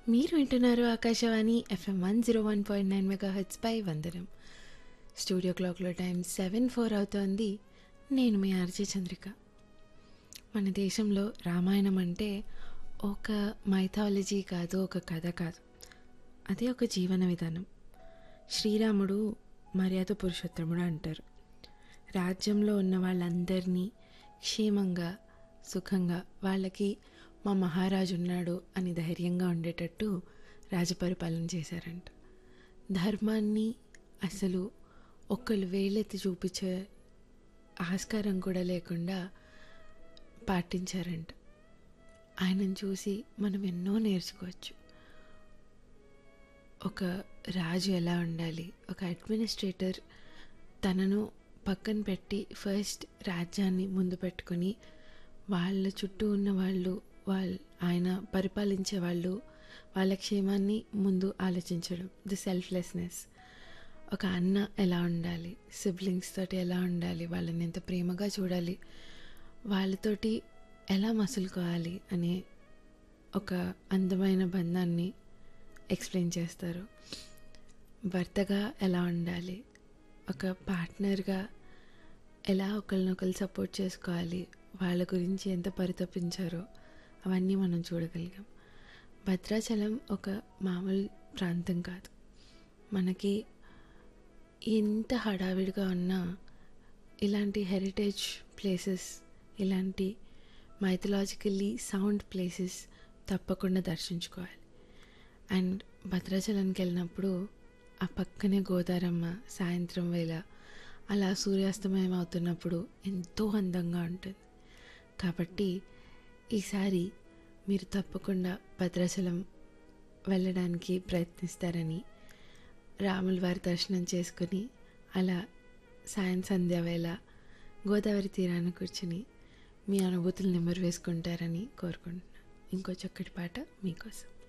మీరు వింటున్నారు Akashvani FM one zero one point nine mega పై వందనం స్టూడియో క్లాక్లో టైం సెవెన్ ఫోర్ అవుతోంది నేను మీ ఆర్జే చంద్రిక మన దేశంలో రామాయణం అంటే ఒక మైథాలజీ కాదు ఒక కథ కాదు అది ఒక జీవన విధానం శ్రీరాముడు మర్యాద పురుషోత్తముడు అంటారు రాజ్యంలో ఉన్న వాళ్ళందరినీ క్షేమంగా సుఖంగా వాళ్ళకి మా మహారాజు ఉన్నాడు అని ధైర్యంగా ఉండేటట్టు రాజపరిపాలన చేశారంట ధర్మాన్ని అసలు ఒక్కళ్ళు వేలెత్తి చూపించే ఆస్కారం కూడా లేకుండా పాటించారంట ఆయనను చూసి మనం ఎన్నో నేర్చుకోవచ్చు ఒక రాజు ఎలా ఉండాలి ఒక అడ్మినిస్ట్రేటర్ తనను పక్కన పెట్టి ఫస్ట్ రాజ్యాన్ని ముందు పెట్టుకొని వాళ్ళ చుట్టూ ఉన్న వాళ్ళు వాళ్ళ ఆయన పరిపాలించే వాళ్ళు వాళ్ళ క్షేమాన్ని ముందు ఆలోచించడం ది సెల్ఫ్లెస్నెస్ ఒక అన్న ఎలా ఉండాలి సిబ్లింగ్స్ తోటి ఎలా ఉండాలి వాళ్ళని ఎంత ప్రేమగా చూడాలి వాళ్ళతోటి ఎలా మసులుకోవాలి అనే ఒక అందమైన బంధాన్ని ఎక్స్ప్లెయిన్ చేస్తారు భర్తగా ఎలా ఉండాలి ఒక పార్ట్నర్గా ఎలా ఒకరినొకరు సపోర్ట్ చేసుకోవాలి వాళ్ళ గురించి ఎంత పరితపించారో అవన్నీ మనం చూడగలిగాం భద్రాచలం ఒక మామూలు ప్రాంతం కాదు మనకి ఎంత హడావిడిగా ఉన్నా ఇలాంటి హెరిటేజ్ ప్లేసెస్ ఇలాంటి మైథలాజికల్లీ సౌండ్ ప్లేసెస్ తప్పకుండా దర్శించుకోవాలి అండ్ భద్రాచలంకి వెళ్ళినప్పుడు ఆ పక్కనే గోదారమ్మ సాయంత్రం వేళ అలా సూర్యాస్తమయం అవుతున్నప్పుడు ఎంతో అందంగా ఉంటుంది కాబట్టి ఈసారి మీరు తప్పకుండా భద్రాచలం వెళ్ళడానికి ప్రయత్నిస్తారని రాముల వారి దర్శనం చేసుకుని అలా సాయం సంధ్య వేళ గోదావరి తీరాన కూర్చుని మీ అనుభూతులు నెమరు వేసుకుంటారని కోరుకుంటున్నాను ఇంకో చక్కటి పాట మీకోసం